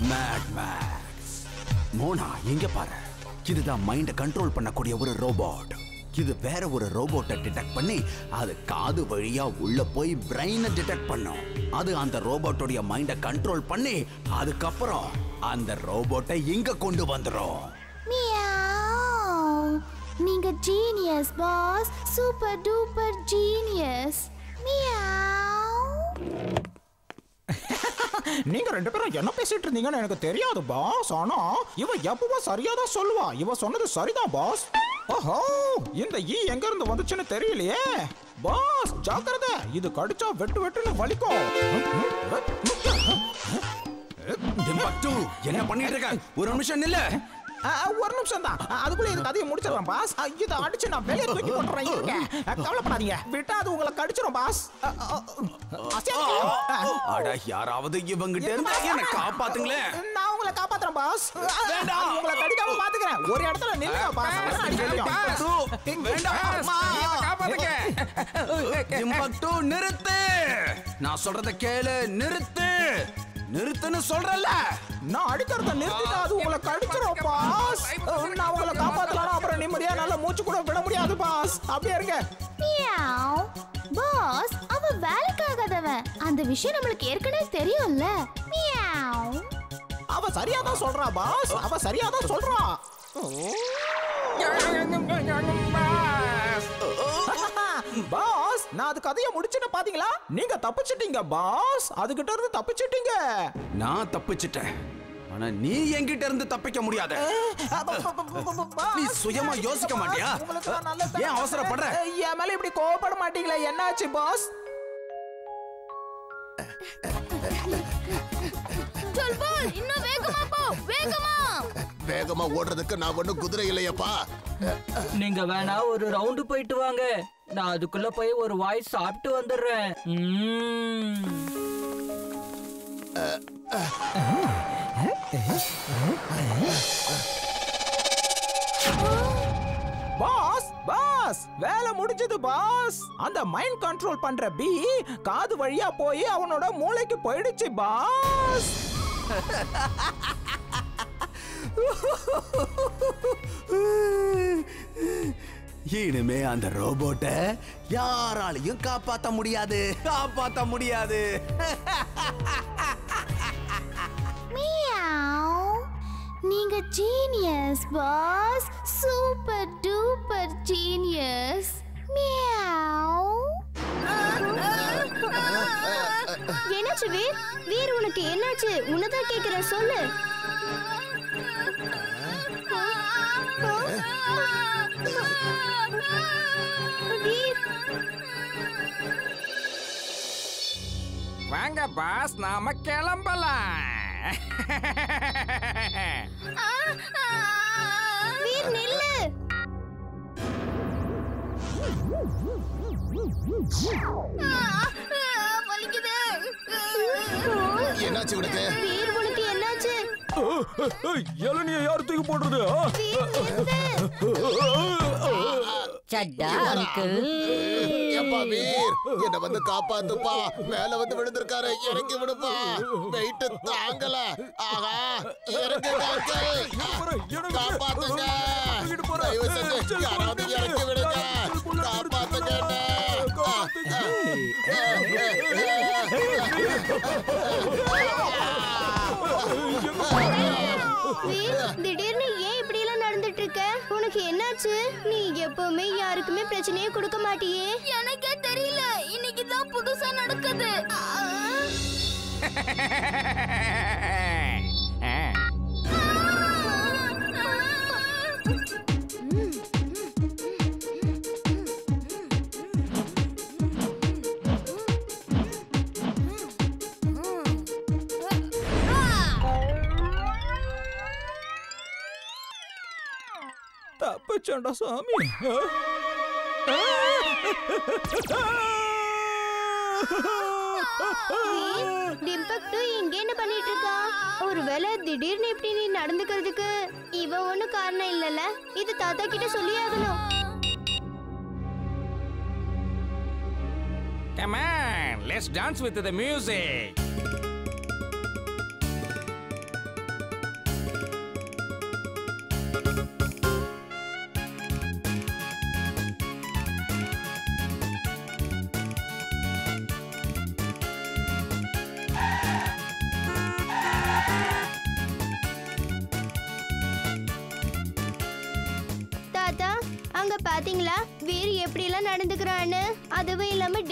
Mat maths Mona இங்க பாரு இதுதான் மைண்ட கண்ட்ரோல் பண்ணக்கூடிய ஒரு ரோபோட் இது வேற ஒரு ரோபோட்டை டிடெக்ட் பண்ணி அது காது வழியா உள்ள போய் பிரெயினை டிடெக்ட் பண்ணும் அது அந்த ரோபோட்டோடைய மைண்ட கண்ட்ரோல் பண்ணி அதுக்கப்புறம் அந்த ரோபோட்டை இங்க கொண்டு வந்துரும் மியாவ் நீங்க genius boss super duper genius meow நீங்க ரெண்டு பேரும் என்ன பேசிட்டு இருந்தீங்கன்னு எனக்கு தெரியாது பாஸ் ஆனா இவ எப்பவும் சரியா தான் சொல்லுவா இவ சொன்னது சரிதான் பாஸ் ஓஹோ இந்த ஈ எங்க இருந்து வந்துச்சுன்னு தெரியலையே பாஸ் ஜாக்கிரதை இது கடிச்சா வெட்டு வெட்டுன்னு வலிக்கும் டிம்பக்டு என்ன பண்ணிட்டு இருக்க ஒரு நிமிஷம் நில்லு ஆ, ஒரு நிமிஷம் தான் அதுக்குள்ள இந்த கதையை முடிச்சிடறேன் பாஸ் ஆ, இதை அடிச்சு நான் வெளியே தூக்கி போட்டுறேன் இருங்க ஆ, கவலைப்படாதீங்க விட்டா அது உங்களை கடிச்சிடும் பாஸ் ஆ, ஆ, ஆ, சரி. ஆ, அட யாராவது இவங்கிட்ட இருந்து என்ன காப்பாத்துங்களேன் நான் உங்களை காப்பாத்துறேன் பாஸ் வேண்டாம் உங்களை கடிக்காம பாத்துக்கிறேன் ஒரு இடத்துல நில்லுங்க பாஸ் அதான் அடிக்க முடியும். வேண்டாம் அம்மா. டிம்பக்டு நிறுத்து நான் சொல்றத கேளு நிறுத்து நிறுத்துன்னு சொல்றல நான் அடிக்கிறத நிறுத்திட்டா அது உங்களை கடிச்சிரும் பாஸ் நான் உங்களை காப்பாத்தலாம் அப்புறம் நிம்மதியா நல்ல மூச்சு கூட விட முடியாது பாஸ் அப்படியே இருங்க மியாவ் பாஸ் அவ வேலைக்காகாதவன் அந்த விஷயம் நம்மளுக்கு ஏற்கனவே தெரியும்ல மியாவ் அவ சரியா தான் சொல்றா பாஸ் அவ சரியா தான் சொல்றா பாஸ் நான் அது கதையை முடிச்சுன்னு பாத்தீங்களா நீங்க தப்பிச்சிட்டீங்க பாஸ் அதுகிட்ட இருந்து தப்பிச்சிட்டீங்க நான் தப்பிச்சிட்டேன் ஆனா நீ என்கிட்ட இருந்து தப்பிக்க முடியாத நீ சுயமா யோசிக்க மாட்டியா? உங்களுக்கு நான் நல்லது ஏன் அவசரப்படுற? என் மேல இப்படி கோவப்பட மாட்டீங்களா என்னாச்சு பாஸ் சொல்பால் இன்னும் வேகமா போ வேகமா வேகமா ஓடுறதுக்கு நான் ஒண்ணும் குதிரை இல்லையப்பா நீங்க வேணா ஒரு ரவுண்டு போயிட்டு வாங்க நான் அதுக்குள்ள போய் ஒரு வாய் சாப்பிட்டு வந்துடுறேன் ம்ம். பாஸ் பாஸ் வேலை முடிஞ்சது பாஸ் அந்த மைண்ட் கண்ட்ரோல் பண்ற பி காது வழியா போய் அவனோட மூளைக்கு போயிடுச்சு பாஸ் இனிமே அந்த ரோபோட்டை யாராலையும் காப்பாத்த முடியாது காப்பாத்த முடியாது மியாவ் நீங்க genius boss super duper genius meow என்னாச்சு வீர் வீர் உனக்கு என்னாச்சு உன்னதான் கேக்குறேன் சொல்லு வீர் வாங்க பாஸ் நாம கிளம்பலாம் வீர் நில்லு வலிக்குது என்னாச்சு உனக்கு வீர் உனக்கு என்னாச்சு இளநிய யார் தூக்கி போடுறது வீர் நிறுத்து சட்டா அங்கிள் எப்பா வீர் என்ன வந்து காப்பாத்துப்பா மேல வந்து விழுந்திருக்காரு இறங்கி விடுப்பா வெயிட் தாங்கல ஆஹா இறங்குங்க uncle. காப்பாத்துங்க தயவு செஞ்சு யாராவது இறக்கி விடுங்க காப்பாத்துங்க வீர் திடீர்னு ஏன் இப்படி எல்லாம் நடந்துட்டு இருக்க உனக்கு என்னாச்சு நீ எப்பவுமே யாருக்குமே பிரச்சனையே கொடுக்க மாட்டியே எனக்கே தெரியல இன்னைக்கு தான் புதுசா நடக்குது தப்பிச்சேன்டா சாமி டிம்பக்டு இங்க என்ன பண்ணிட்டு இருக்கா ஒருவேளை திடீர்னு இப்படி நீ நடந்துக்கிறதுக்கு இவ ஒண்ணு காரணம் இல்லல இது தாத்தா கிட்ட சொல்லி ஆகணும் Come on, let's dance with the music.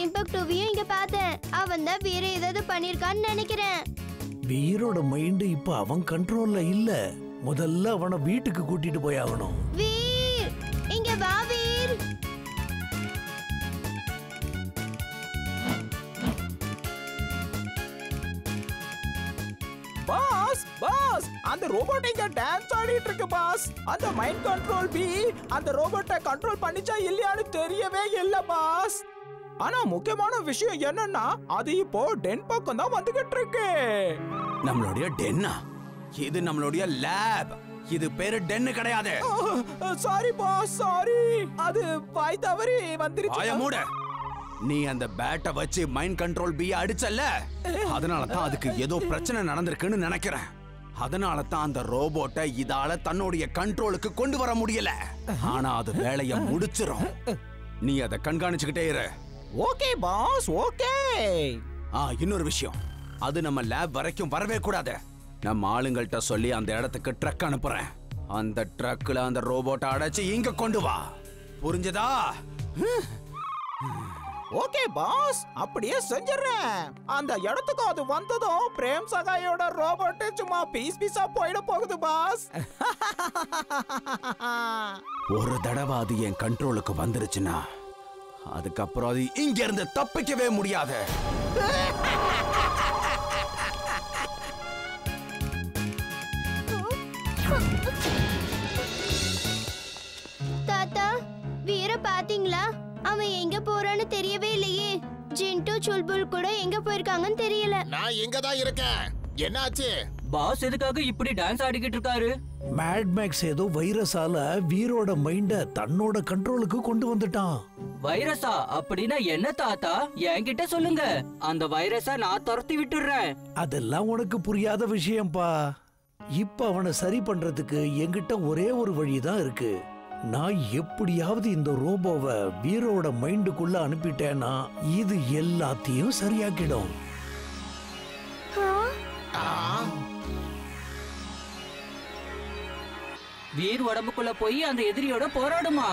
டென்பக் டூவியும் இங்க பார்த்தேன் அவன் தான் வேற ஏதாவது பண்ணிருக்கான்னு நினைக்கிறேன் வீரோட மைண்ட் இப்ப அவன் கண்ட்ரோல்ல இல்ல முதல்ல அவனை வீட்டுக்கு கூட்டிட்டு போய் ஆகணும் வீர் இங்க வா வீர் பாஸ் பாஸ் அந்த ரோபோட் இங்க டான்ஸ் ஆடிட்டு இருக்கு பாஸ் அந்த மைண்ட் கண்ட்ரோல் பி அந்த ரோபோட்டை கண்ட்ரோல் பண்ணிச்சா இல்லையான்னு தெரியவே இல்ல பாஸ் ஆனா முக்கியமான விஷயம் என்னன்னா அது இப்போ டென் பக்கம் தான் வந்துகிட்டு இருக்கு நம்மளுடைய டென்னா இது நம்மளுடைய லேப் இது பேரு டென்னு கிடையாது சாரி பாஸ் சாரி அது வாய் தவறி வாய வந்துருச்சு மூட நீ அந்த பேட்டை வச்சு மைண்ட் கண்ட்ரோல் பி அடிச்சல்ல அதனால தான் அதுக்கு ஏதோ பிரச்சனை நடந்திருக்குன்னு நினைக்கிறேன் அதனால தான் அந்த ரோபோட்டை இதால தன்னுடைய கண்ட்ரோலுக்கு கொண்டு வர முடியல ஆனா அது வேலைய முடிச்சிரும் நீ அதை கண்காணிச்சுக்கிட்டே இரு ஓகே பாஸ் ஓகே ஆ இன்னொரு விஷயம் அது நம்ம லேப் வரைக்கும் வரவே கூடாது நம்ம ஆளுங்கள்ட்ட சொல்லி அந்த இடத்துக்கு ட்ரக் அனுப்புறேன் அந்த ட்ரக்ல அந்த ரோபோட்டை அடைச்சு இங்க கொண்டு வா புரிஞ்சதா ஓகே பாஸ் அப்படியே செஞ்சிடுறேன் அந்த இடத்துக்கு அது வந்ததும் பிரேம் சகாயோட ரோபோட் சும்மா பீஸ் பீஸா போயிட போகுது பாஸ் ஒரு தடவை அது என் கண்ட்ரோலுக்கு வந்துருச்சுன்னா அதுக்கப்புறம் அது இங்க இருந்து தப்பிக்கவே முடியாது தாத்தா வீர பாத்தீங்களா அவன் எங்க போறான்னு தெரியவே இல்லையே ஜின்டு சுல்புல் கூட எங்க போயிருக்காங்கன்னு தெரியல நான் இங்க தான் இருக்கேன் என்னாச்சு பாஸ் எதுக்காக இப்படி டான்ஸ் ஆடிக்கிட்டு இருக்காரு மேட் மேக்ஸ் ஏதோ வைரஸால வீரோட மைண்ட தன்னோட கண்ட்ரோலுக்கு கொண்டு வந்துட்டான் வைரஸா அப்படின்னா என்ன தாத்தா என்கிட்ட சொல்லுங்க அந்த வைரஸை நான் துரத்தி விட்டுடுறேன் அதெல்லாம் உனக்கு புரியாத விஷயம்ப்பா இப்ப அவனை சரி பண்றதுக்கு என்கிட்ட ஒரே ஒரு வழிதான் இருக்கு நான் எப்படியாவது இந்த ரோபோவை வீரோட மைண்டுக்குள்ள அனுப்பிட்டேன்னா இது எல்லாத்தையும் சரியாக்கிடும் வீர் உடம்புக்குள்ள போய் அந்த எதிரியோட போராடுமா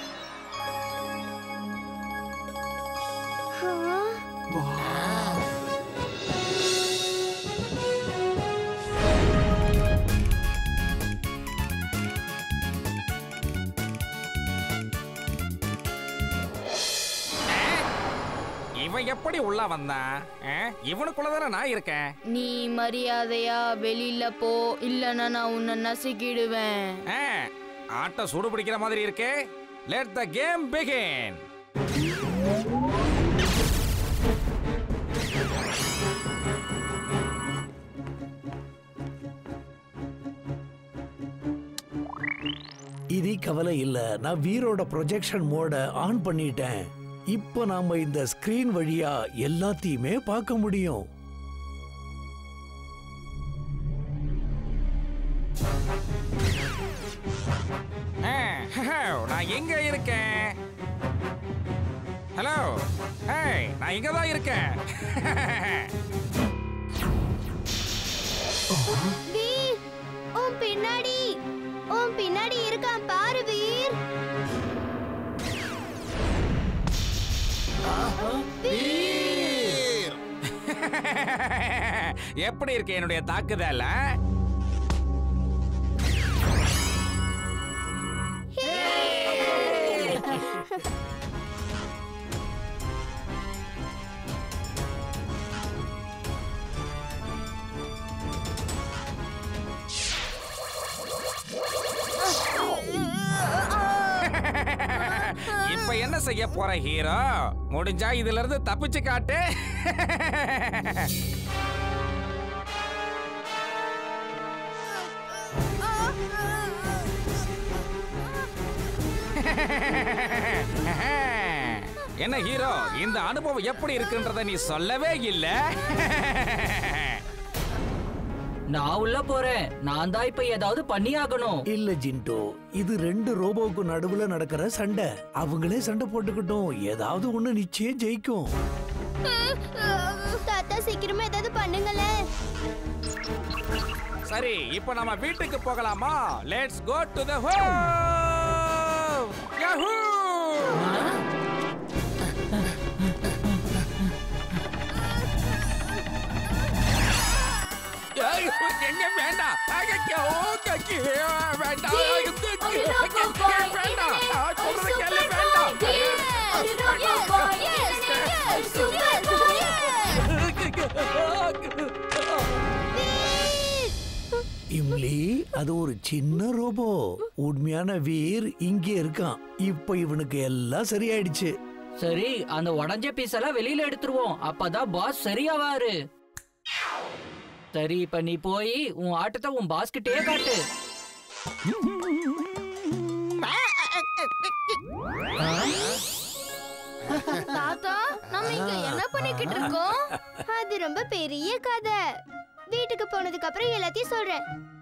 இவன் எப்படி உள்ள வந்தான் ஆ? இவனுக்குள்ளதானே நான் இருக்கேன் நீ மரியாதையா வெளியில போ இல்லனா நான் உன்னை நசுக்கிடுவேன் ஆ, ஆட்டம் சூடு பிடிக்கிற மாதிரி இருக்கே லெட் த கேம் பிகின் இனி கவலை இல்ல நான் வீரோட ப்ரொஜெக்ஷன் மோட ஆன் பண்ணிட்டேன் இப்போ நாம இந்த ஸ்கிரீன் வழியா எல்லாத்தையுமே பார்க்க முடியும் நான் எங்க இருக்கேன் ஹலோ ஹேய் நான் இங்க தான் இருக்கேன் வீர் உன் பின்னாடி உன் பின்னாடி இருக்கான் பாரு வீர் வீர் எப்படி இருக்கு என்னுடைய தாக்குதல் ஆ? இப்ப என்ன செய்ய போற ஹீரோ முடிஞ்சா இதுல இருந்து தப்பிச்சு காட்டு என்ன ஹீரோ இந்த அனுபவம் எப்படி இருக்குன்றத நீ சொல்லவே இல்ல நான் உள்ள போறேன் நான் தான் இப்ப ஏதாவது பண்ணியாகணும் இல்ல ஜின்டோ இது ரெண்டு ரோபோவுக்கு நடுவுல நடக்கிற சண்டை அவங்களே சண்டை போட்டுக்கிட்டோம் ஏதாவது ஒண்ணு நிச்சயம் ஜெயிக்கும் தாத்தா சீக்கிரமா ஏதாவது பண்ணுங்களேன் சரி இப்போ நம்ம வீட்டுக்கு போகலாமா let's go to the home yahoo எங்க வேண்டாம் ஐயோ, கக்கி, வேண்டாம் வேண்டாம் நான் சொல்றதை கேளு, வேண்டாம் இம்லி அது ஒரு சின்ன ரோபோ உண்மையான வீர் இங்கே இருக்கான் இப்ப இவனுக்கு எல்லாம் சரியாயிடுச்சு சரி அந்த உடஞ்ச பீஸ் எல்லாம் வெளியில எடுத்துருவோம் அப்பதான் பாஸ் சரியாவாரு சரி இப்ப நீ போய் உன் ஆட்டத்தை உன் பாஸ் கிட்டே காட்டு தாத்தா நம்ம இங்க என்ன பண்ணிக்கிட்டு இருக்கோம் அது ரொம்ப பெரிய கதை வீட்டுக்கு போனதுக்கு அப்புறம் எல்லாத்தையும் சொல்றேன்